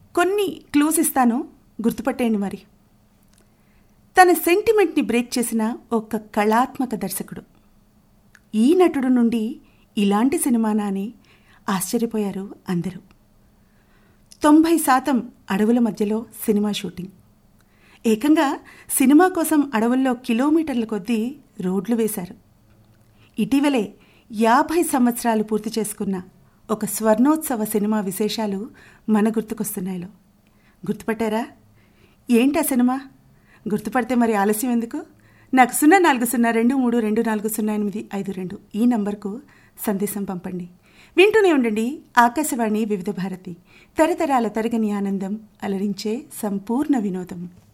కొన్ని క్లూస్ ఇస్తాను గుర్తుపట్టేయండి మరి తన సెంటిమెంట్ని బ్రేక్ చేసిన ఒక కళాత్మక దర్శకుడు ఈ నటుడు నుండి ఇలాంటి సినిమానా అని ఆశ్చర్యపోయారు అందరూ తొంభై శాతం అడవుల మధ్యలో సినిమా షూటింగ్ ఏకంగా సినిమా కోసం అడవుల్లో కిలోమీటర్ల కొద్దీ రోడ్లు వేశారు ఇటీవలే యాభై సంవత్సరాలు పూర్తి చేసుకున్న ఒక స్వర్ణోత్సవ సినిమా విశేషాలు మన గుర్తుకొస్తున్నాయిలో గుర్తుపట్టారా ఏంటి ఆ సినిమా గుర్తుపడితే మరి ఆలస్యం ఎందుకు నాకు సున్నా నాలుగు సున్నా రెండు మూడు రెండు నాలుగు సున్నా ఎనిమిది ఐదు రెండు ఈ నంబర్కు సందేశం పంపండి వింటూనే ఉండండి ఆకాశవాణి వివిధ భారతి తరతరాల తరగని ఆనందం అలరించే సంపూర్ణ వినోదం